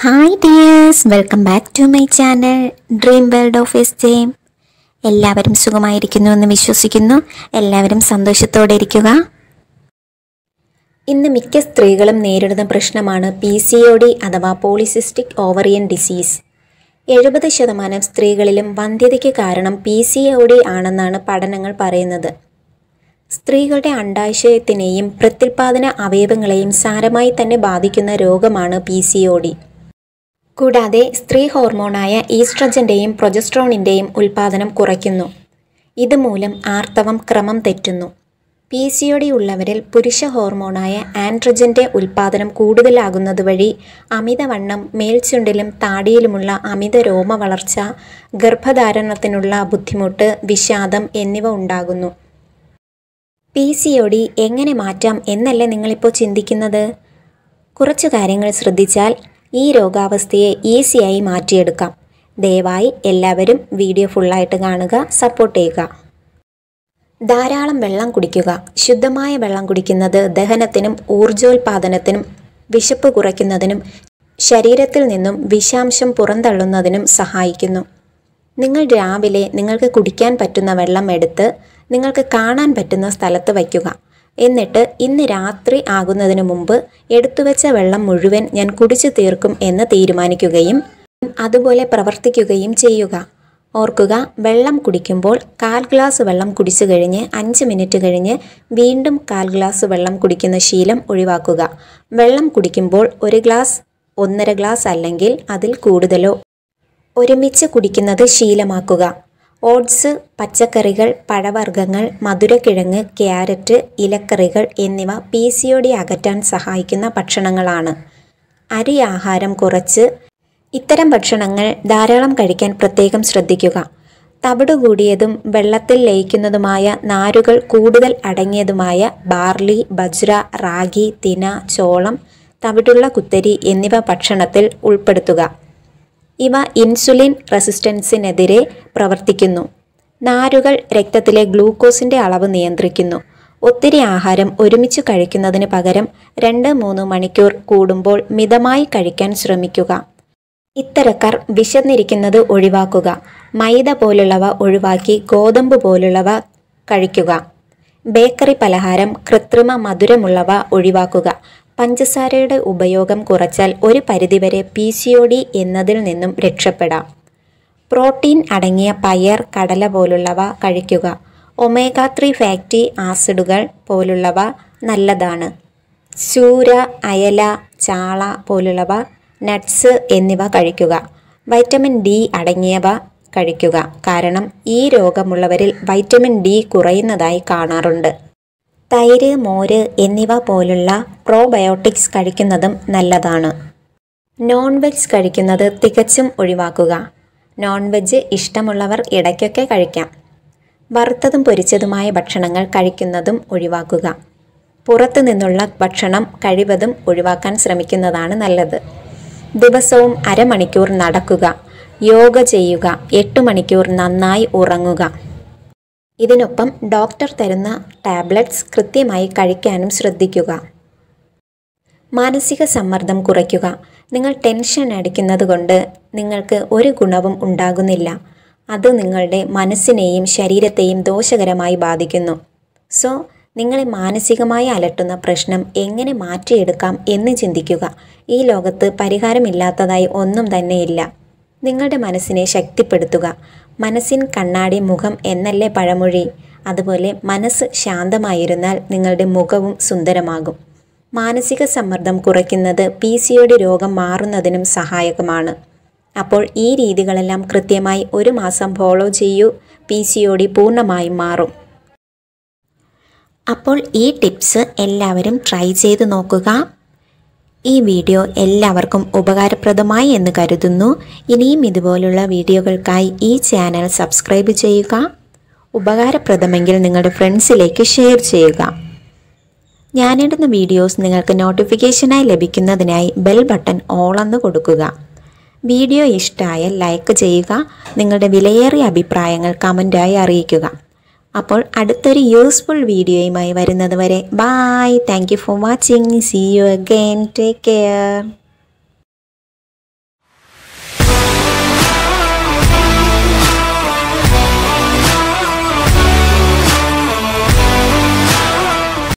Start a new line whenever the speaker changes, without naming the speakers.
hi dears welcome back to my channel dream world of S ജെയിം എല്ലാവരും സുഖമായിരിക്കുന്നു എന്ന് വിശ്വസിക്കുന്നു എല്ലാവരും സന്തോഷത്തോടെ ഇരിക്കുക ഇന്ന് മിക്ക സ്ത്രീകളും നേരിടുന്ന പ്രശ്നമാണ് പി സി ഒ ഡി അഥവാ പോളിസിസ്റ്റിക് ഓവറിയൻ ഡിസീസ് എഴുപത് ശതമാനം സ്ത്രീകളിലും വന്ധ്യതയ്ക്ക് കാരണം പി സി ഒ ഡി ആണെന്നാണ് പഠനങ്ങൾ പറയുന്നത് സ്ത്രീകളുടെ അണ്ടാശയത്തിനെയും പ്രത്യുൽപാദന അവയവങ്ങളെയും സാരമായി തന്നെ ബാധിക്കുന്ന രോഗമാണ് പി സി ഒ ഡി കൂടാതെ സ്ത്രീ ഹോർമോണായ ഈസ്ട്രജന്റെയും പ്രൊജസ്ട്രോണിന്റെയും ഉൽപാദനം കുറയ്ക്കുന്നു ഇതുമൂലം ആർത്തവം ക്രമം തെറ്റുന്നു പി സി ഒ ഡി ഉള്ളവരിൽ പുരുഷ ഹോർമോണായ ആൻഡ്രജന്റെ ഉൽപാദനം കൂടുതലാകുന്നത് വഴി അമിതവണ്ണം മേൽചുണ്ടിലും താടിയിലുമുള്ള അമിത രോമ വളർച്ച ഗർഭധാരണത്തിനുള്ള ബുദ്ധിമുട്ട് വിഷാദം എന്നിവ ഉണ്ടാകുന്നു പി സി ഒ ഡി എങ്ങനെ മാറ്റാം എന്നല്ലേ നിങ്ങളിപ്പോൾ ചിന്തിക്കുന്നത് കുറച്ചു കാര്യങ്ങൾ ശ്രദ്ധിച്ചാൽ ഈ രോഗാവസ്ഥയെ ഈസിയായി മാറ്റിയെടുക്കാം ദയവായി എല്ലാവരും വീഡിയോ ഫുള്ളായിട്ട് കാണുക സപ്പോർട്ട് ചെയ്യുക ധാരാളം വെള്ളം കുടിക്കുക ശുദ്ധമായ വെള്ളം കുടിക്കുന്നത് ദഹനത്തിനും ഊർജോൽപാദനത്തിനും വിശപ്പ് കുറയ്ക്കുന്നതിനും ശരീരത്തിൽ നിന്നും വിഷാംശം പുറന്തള്ളുന്നതിനും സഹായിക്കുന്നു നിങ്ങൾ രാവിലെ നിങ്ങൾക്ക് കുടിക്കാൻ പറ്റുന്ന വെള്ളം എടുത്ത് നിങ്ങൾക്ക് കാണാൻ പറ്റുന്ന സ്ഥലത്ത് വയ്ക്കുക എന്നിട്ട് ഇന്ന് രാത്രി ആകുന്നതിന് മുമ്പ് എടുത്തുവെച്ച വെള്ളം മുഴുവൻ ഞാൻ കുടിച്ചു തീർക്കും എന്ന് തീരുമാനിക്കുകയും അതുപോലെ പ്രവർത്തിക്കുകയും ചെയ്യുക ഓർക്കുക വെള്ളം കുടിക്കുമ്പോൾ കാൽ ഗ്ലാസ് വെള്ളം കുടിച്ചു കഴിഞ്ഞ് അഞ്ച് മിനിറ്റ് കഴിഞ്ഞ് വീണ്ടും കാൽ ഗ്ലാസ് വെള്ളം കുടിക്കുന്ന ശീലം ഒഴിവാക്കുക വെള്ളം കുടിക്കുമ്പോൾ ഒരു ഗ്ലാസ് ഒന്നര ഗ്ലാസ് അല്ലെങ്കിൽ അതിൽ കൂടുതലോ ഒരുമിച്ച് കുടിക്കുന്നത് ശീലമാക്കുക ഓട്സ് പച്ചക്കറികൾ പഴവർഗ്ഗങ്ങൾ മധുരക്കിഴങ്ങ് ക്യാരറ്റ് ഇലക്കറികൾ എന്നിവ പി സി ഒ ഡി അകറ്റാൻ സഹായിക്കുന്ന ഭക്ഷണങ്ങളാണ് അരി ആഹാരം കുറച്ച് ഇത്തരം ഭക്ഷണങ്ങൾ ധാരാളം കഴിക്കാൻ പ്രത്യേകം ശ്രദ്ധിക്കുക തവിട് കൂടിയതും വെള്ളത്തിൽ ലയിക്കുന്നതുമായ നാരുകൾ കൂടുതൽ അടങ്ങിയതുമായ ബാർലി ബജ്ര റാഗി തിന ചോളം തവിടുള്ള കുത്തരി എന്നിവ ഭക്ഷണത്തിൽ ഉൾപ്പെടുത്തുക ഇവ ഇൻസുലിൻ റെസിസ്റ്റൻസിനെതിരെ പ്രവർത്തിക്കുന്നു നാരുകൾ രക്തത്തിലെ ഗ്ലൂക്കോസിന്റെ അളവ് നിയന്ത്രിക്കുന്നു ഒത്തിരി ആഹാരം ഒരുമിച്ച് കഴിക്കുന്നതിന് പകരം രണ്ട് മൂന്ന് മണിക്കൂർ കൂടുമ്പോൾ മിതമായി കഴിക്കാൻ ശ്രമിക്കുക ഇത്തരക്കാർ വിശന്നിരിക്കുന്നത് ഒഴിവാക്കുക മൈദ പോലുള്ളവ ഒഴിവാക്കി ഗോതമ്പ് പോലുള്ളവ കഴിക്കുക ബേക്കറി പലഹാരം കൃത്രിമ മധുരമുള്ളവ ഒഴിവാക്കുക പഞ്ചസാരയുടെ ഉപയോഗം കുറച്ചാൽ ഒരു പരിധിവരെ പി സി ഒ ഡി എന്നതിൽ നിന്നും രക്ഷപ്പെടാം പ്രോട്ടീൻ അടങ്ങിയ പയർ കടല പോലുള്ളവ കഴിക്കുക ഒമേഗ ത്രീ ഫാറ്റി ആസിഡുകൾ പോലുള്ളവ നല്ലതാണ് ചൂര അയല ചാള പോലുള്ളവ നട്ട്സ് എന്നിവ കഴിക്കുക വൈറ്റമിൻ ഡി അടങ്ങിയവ കഴിക്കുക കാരണം ഈ രോഗമുള്ളവരിൽ വൈറ്റമിൻ ഡി കുറയുന്നതായി കാണാറുണ്ട് തൈര് മോര് എന്നിവ പോലുള്ള പ്രോബയോട്ടിക്സ് കഴിക്കുന്നതും നല്ലതാണ് നോൺ വെജ് കഴിക്കുന്നത് തികച്ചും ഒഴിവാക്കുക നോൺ വെജ് ഇഷ്ടമുള്ളവർ ഇടയ്ക്കൊക്കെ കഴിക്കാം വറുത്തതും പൊരിച്ചതുമായ ഭക്ഷണങ്ങൾ കഴിക്കുന്നതും ഒഴിവാക്കുക പുറത്തു നിന്നുള്ള ഭക്ഷണം കഴിവതും ഒഴിവാക്കാൻ ശ്രമിക്കുന്നതാണ് നല്ലത് ദിവസവും അരമണിക്കൂർ നടക്കുക യോഗ ചെയ്യുക എട്ട് മണിക്കൂർ നന്നായി ഉറങ്ങുക ഇതിനൊപ്പം ഡോക്ടർ തരുന്ന ടാബ്ലറ്റ്സ് കൃത്യമായി കഴിക്കാനും ശ്രദ്ധിക്കുക മാനസിക സമ്മർദ്ദം കുറയ്ക്കുക നിങ്ങൾ ടെൻഷൻ അടിക്കുന്നത് കൊണ്ട് നിങ്ങൾക്ക് ഒരു ഗുണവും ഉണ്ടാകുന്നില്ല അത് നിങ്ങളുടെ മനസ്സിനെയും ശരീരത്തെയും ദോഷകരമായി ബാധിക്കുന്നു സോ നിങ്ങളെ മാനസികമായി അലട്ടുന്ന പ്രശ്നം എങ്ങനെ മാറ്റിയെടുക്കാം എന്ന് ചിന്തിക്കുക ഈ ലോകത്ത് പരിഹാരമില്ലാത്തതായി ഒന്നും തന്നെയില്ല നിങ്ങളുടെ മനസ്സിനെ ശക്തിപ്പെടുത്തുക മനസ്സിൻ കണ്ണാടി മുഖം എന്നല്ലേ പഴമൊഴി അതുപോലെ മനസ്സ് ശാന്തമായിരുന്നാൽ നിങ്ങളുടെ മുഖവും സുന്ദരമാകും മാനസിക സമ്മർദ്ദം കുറയ്ക്കുന്നത് പി സി ഒ ഡി രോഗം മാറുന്നതിനും സഹായകമാണ് അപ്പോൾ ഈ രീതികളെല്ലാം കൃത്യമായി ഒരു മാസം ഫോളോ ചെയ്യൂ പി സി ഒ ഡി പൂർണ്ണമായും മാറും അപ്പോൾ ഈ ടിപ്സ് എല്ലാവരും ട്രൈ ചെയ്ത് നോക്കുക ഈ വീഡിയോ എല്ലാവർക്കും ഉപകാരപ്രദമായി എന്ന് കരുതുന്നു ഇനിയും ഇതുപോലുള്ള വീഡിയോകൾക്കായി ഈ ചാനൽ സബ്സ്ക്രൈബ് ചെയ്യുക ഉപകാരപ്രദമെങ്കിൽ നിങ്ങളുടെ ഫ്രണ്ട്സിലേക്ക് ഷെയർ ചെയ്യുക ഞാനിടുന്ന വീഡിയോസ് നിങ്ങൾക്ക് നോട്ടിഫിക്കേഷനായി ലഭിക്കുന്നതിനായി ബെൽ ബട്ടൺ ഓളെന്ന് കൊടുക്കുക വീഡിയോ ഇഷ്ടമായാൽ ലൈക്ക് ചെയ്യുക നിങ്ങളുടെ വിലയേറിയ അഭിപ്രായങ്ങൾ കമൻറ്റായി അറിയിക്കുക അപ്പോൾ അടുത്തൊരു യൂസ്ഫുൾ വീഡിയോയുമായി വരുന്നത് വരെ bye thank you for watching see you again take care